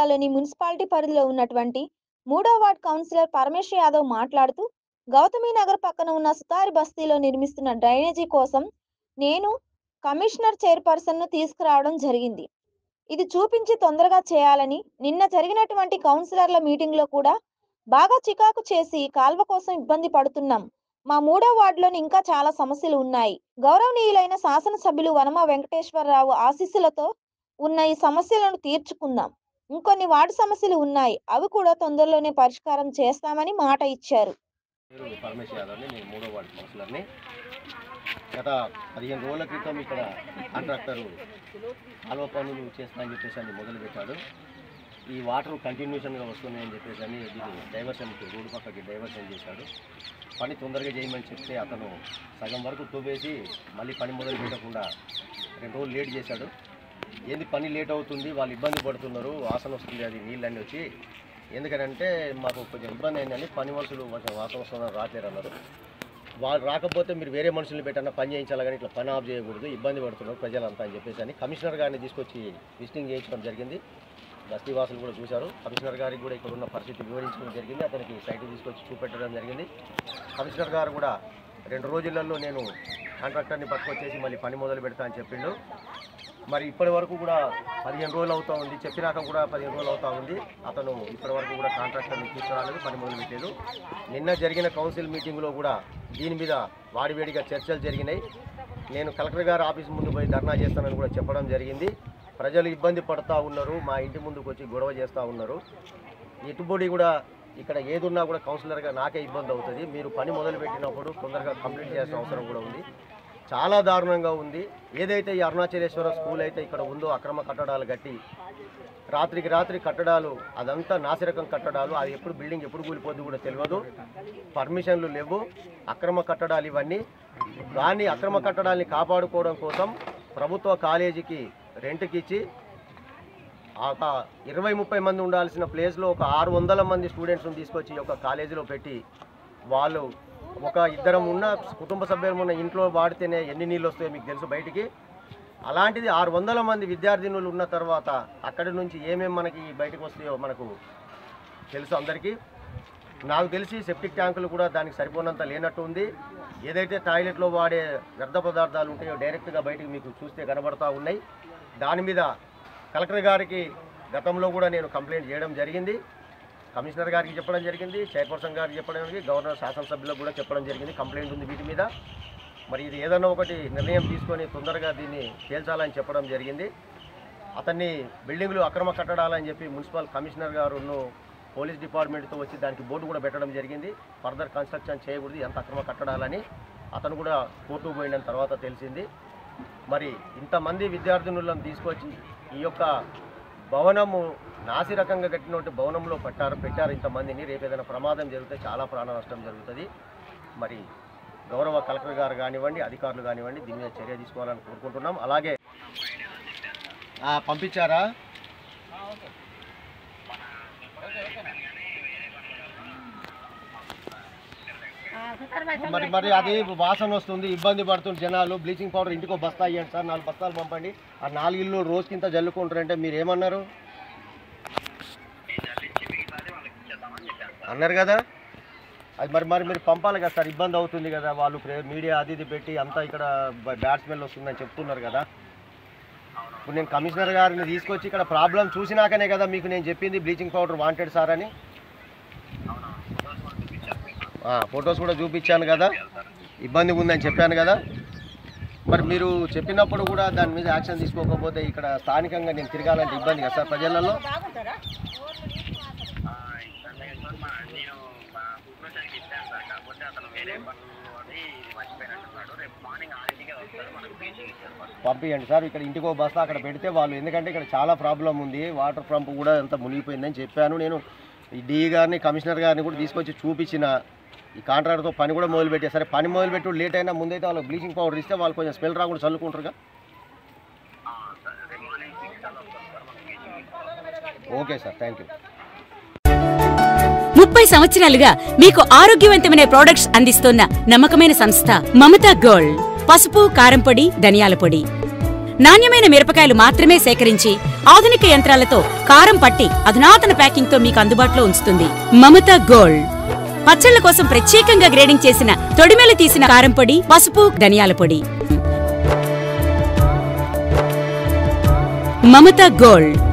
జిల్లాలోని మున్సిపాలిటీ పరిధిలో ఉన్నటువంటి మూడో వార్డ్ కౌన్సిలర్ పరమేశ్ యాదవ్ మాట్లాడుతూ గౌతమి నగర్ పక్కన ఉన్న సుతారి బస్తీలో నిర్మిస్తున్న డ్రైనేజీ కోసం నేను కమిషనర్ చైర్పర్సన్ను తీసుకురావడం జరిగింది ఇది చూపించి తొందరగా చేయాలని నిన్న జరిగినటువంటి కౌన్సిలర్ల మీటింగ్లో కూడా బాగా చికాకు చేసి కాల్వ కోసం ఇబ్బంది పడుతున్నాం మా మూడో వార్డులోని ఇంకా చాలా సమస్యలు ఉన్నాయి గౌరవనీయులైన శాసనసభ్యులు వనమ వెంకటేశ్వరరావు ఆశీస్సులతో ఉన్న ఈ సమస్యలను తీర్చుకుందాం ఇంకొన్ని వార్డు సమస్యలు ఉన్నాయి అవి కూడా తొందరలోనే పరిష్కారం చేస్తామని మాట ఇచ్చారు పేరు పరమేశ్ యాదవ్ని నేను మూడో వార్డు కౌన్సిలర్ని గత పదిహేను రోజుల క్రితం ఇక్కడ కాంట్రాక్టరు కాలువ పనులు చేస్తా అని చెప్పేసి అని మొదలుపెట్టాడు ఈ వాటర్ కంటిన్యూషన్గా వస్తున్నాయని చెప్పేసి అని దీన్ని డైవర్షన్కి రోడ్డు పక్కకి డైవర్షన్ చేశాడు పని తొందరగా చేయమని చెప్తే అతను సగం వరకు తవ్వేసి మళ్ళీ పని మొదలు పెట్టకుండా రెండు రోజులు లేట్ చేశాడు ఏంది పని లేట్ అవుతుంది వాళ్ళు ఇబ్బంది పడుతున్నారు వాసన వస్తుంది అది నీళ్ళన్నీ వచ్చి ఎందుకనంటే మాకు కొంచెం ఇబ్బంది అయిందని పని మనుషులు కొంచెం వాసన వస్తున్నారు రాట్లేరు అన్నారు వాళ్ళు రాకపోతే మీరు వేరే మనుషుల్ని పెట్టన్నా పని చేయించాలి కానీ ఇట్లా పని ఆఫ్ చేయకూడదు ఇబ్బంది పడుతున్నారు ప్రజలంతా అని చెప్పేసి అని కమిషనర్ గారిని తీసుకొచ్చి విజిటింగ్ చేయించడం జరిగింది బస్తీ వాసులు కూడా చూశారు కమిషనర్ గారికి కూడా ఇక్కడ ఉన్న పరిస్థితి వివరించడం జరిగింది అతనికి సైట్ తీసుకొచ్చి చూపెట్టడం జరిగింది కమిషనర్ గారు కూడా రెండు రోజులలో నేను కాంట్రాక్టర్ని పట్టుకొచ్చేసి మళ్ళీ పని మొదలు పెడతా అని చెప్పిండు మరి ఇప్పటి వరకు కూడా పదిహేను రోజులు అవుతా ఉంది చెప్పినాక కూడా పదిహేను రోజులు అవుతా ఉంది అతను ఇప్పటి వరకు కూడా కాంట్రాక్టర్ని తీసుకురాలేదు పని మొదలు పెట్టలేదు నిన్న జరిగిన కౌన్సిల్ మీటింగ్లో కూడా దీని మీద వాడివేడిగా చర్చలు జరిగినాయి నేను కలెక్టర్ గారి ఆఫీస్ ముందు పోయి ధర్నా చేస్తానని కూడా చెప్పడం జరిగింది ప్రజలు ఇబ్బంది పడతా ఉన్నారు మా ఇంటి ముందుకు వచ్చి గొడవ చేస్తూ ఉన్నారు ఎటుబడి కూడా ఇక్కడ ఏదున్నా కూడా కౌన్సిలర్గా నాకే ఇబ్బంది అవుతుంది మీరు పని మొదలు పెట్టినప్పుడు తొందరగా కంప్లీట్ చేయాల్సిన అవసరం కూడా ఉంది చాలా దారుణంగా ఉంది ఏదైతే ఈ అరుణాచలేశ్వర స్కూల్ అయితే ఇక్కడ ఉందో అక్రమ కట్టడాలు కట్టి రాత్రికి రాత్రి కట్టడాలు అదంతా నాసిరకం కట్టడాలు అది ఎప్పుడు బిల్డింగ్ ఎప్పుడు కూలిపోద్ది కూడా తెలియదు పర్మిషన్లు లేవు అక్రమ కట్టడాలు ఇవన్నీ దాన్ని అక్రమ కట్టడాల్ని కాపాడుకోవడం కోసం ప్రభుత్వ కాలేజీకి రెంట్కి ఇచ్చి ఒక ఇరవై ముప్పై మంది ఉండాల్సిన ప్లేస్లో ఒక ఆరు వందల మంది స్టూడెంట్స్ని తీసుకొచ్చి ఈ యొక్క కాలేజీలో పెట్టి వాళ్ళు ఒక ఇద్దరం ఉన్న కుటుంబ సభ్యులు ఉన్న ఇంట్లో వాడితేనే ఎన్ని నీళ్ళు వస్తాయో మీకు తెలుసు బయటికి అలాంటిది ఆరు వందల మంది విద్యార్థినులు ఉన్న తర్వాత అక్కడి నుంచి ఏమేమి మనకి బయటకు వస్తాయో మనకు తెలుసు అందరికీ నాకు తెలిసి సెప్టిక్ ట్యాంకులు కూడా దానికి సరిపోనంత లేనట్టు ఉంది ఏదైతే టాయిలెట్లో వాడే వ్యర్థ పదార్థాలు ఉంటాయో డైరెక్ట్గా బయటికి మీకు చూస్తే కనబడతా ఉన్నాయి దాని మీద కలెక్టర్ గారికి గతంలో కూడా నేను కంప్లైంట్ చేయడం జరిగింది కమిషనర్ గారికి చెప్పడం జరిగింది చైర్పర్సన్ గారికి చెప్పడం జరిగింది గవర్నర్ శాసనసభ్యులకు కూడా చెప్పడం జరిగింది కంప్లైంట్ ఉంది వీటి మీద మరి ఇది ఏదన్నా ఒకటి నిర్ణయం తీసుకొని తొందరగా దీన్ని తేల్చాలని చెప్పడం జరిగింది అతన్ని బిల్డింగ్లు అక్రమ కట్టడాలని చెప్పి మున్సిపల్ కమిషనర్ గారును పోలీస్ డిపార్ట్మెంట్తో వచ్చి దానికి బోర్డు కూడా పెట్టడం జరిగింది ఫర్దర్ కన్స్ట్రక్షన్ చేయకూడదు ఎంత అక్రమ కట్టడాలని అతను కూడా కోర్టుకు పోయిన తర్వాత తెలిసింది మరి ఇంతమంది విద్యార్థినులను తీసుకొచ్చి ఈ యొక్క భవనము నాసి రకంగా కట్టినటువంటి భవనంలో పెట్టారు పెట్టారు ఇంతమందిని రేపు ఏదైనా ప్రమాదం జరిగితే చాలా ప్రాణ నష్టం జరుగుతుంది మరి గౌరవ కలెక్టర్ గారు కానివ్వండి అధికారులు కానివ్వండి దీని మీద చర్య తీసుకోవాలని కోరుకుంటున్నాం అలాగే ఆ, పంపించారా మరి మరి అది వాసన వస్తుంది ఇబ్బంది పడుతుంది జనాలు బ్లీచింగ్ పౌడర్ ఇంటికి ఒక బస్తా ఇవ్వండి సార్ నాలుగు బస్తాలు పంపండి ఆ నాలుగు ఇల్లు రోజుకింత జల్లుకుంటారంటే మీరు ఏమన్నారు అన్నారు కదా అది మరి మరి మీరు పంపాలి కదా సార్ ఇబ్బంది అవుతుంది కదా వాళ్ళు ప్రే- మీడియా అది ఇది పెట్టి అంతా ఇక్కడ బ్యాడ్ స్మెల్ వస్తుందని చెప్తున్నారు కదా ఇప్పుడు నేను కమిషనర్ గారిని తీసుకొచ్చి ఇక్కడ ప్రాబ్లం చూసినాకనే కదా మీకు నేను చెప్పింది బ్లీచింగ్ పౌడర్ వాంటెడ్ సార్ అని ఫొటోస్ కూడా చూపించాను కదా ఇబ్బంది ఉందని చెప్పాను కదా మరి మీరు చెప్పినప్పుడు కూడా దాని మీద యాక్షన్ తీసుకోకపోతే ఇక్కడ స్థానికంగా నేను తిరగాలంటే ఇబ్బంది కదా సార్ ప్రజలలో పంపించండి సార్ ఇక్కడ ఇంటికో బస్తా అక్కడ పెడితే వాళ్ళు ఎందుకంటే ఇక్కడ చాలా ప్రాబ్లం ఉంది వాటర్ పంప్ కూడా అంత మునిగిపోయిందని చెప్పాను నేను ఈ డిఈ గారిని కమిషనర్ గారిని కూడా తీసుకొచ్చి చూపించిన ఈ కాంట్రాక్టర్తో పని కూడా మొదలుపెట్టే సరే పని మొదలుపెట్టి లేట్ అయినా ముందైతే వాళ్ళకి బ్లీచింగ్ పౌడర్ ఇస్తే వాళ్ళు కొంచెం స్మెల్ రాకుండా చల్లుకుంటారుగా ఓకే సార్ థ్యాంక్ యూ ముప్పై సంవత్సరాలుగా మీకు ఆరోగ్యవంతమైన ప్రొడక్ట్స్ అందిస్తోన్న నమ్మకమైన సంస్థ మమతా గోల్డ్ పసుపు కారం పొడి ధనియాల పొడి నాణ్యమైన మిరపకాయలు మాత్రమే సేకరించి ఆధునిక యంత్రాలతో కారం పట్టి అధునాతన ప్యాకింగ్ తో మీకు అందుబాటులో ఉంచుతుంది మమత గోల్డ్ పచ్చళ్ల కోసం ప్రత్యేకంగా గ్రేడింగ్ చేసిన తొడిమెలు తీసిన కారం పొడి పసుపు ధనియాల పొడి మమత గోల్డ్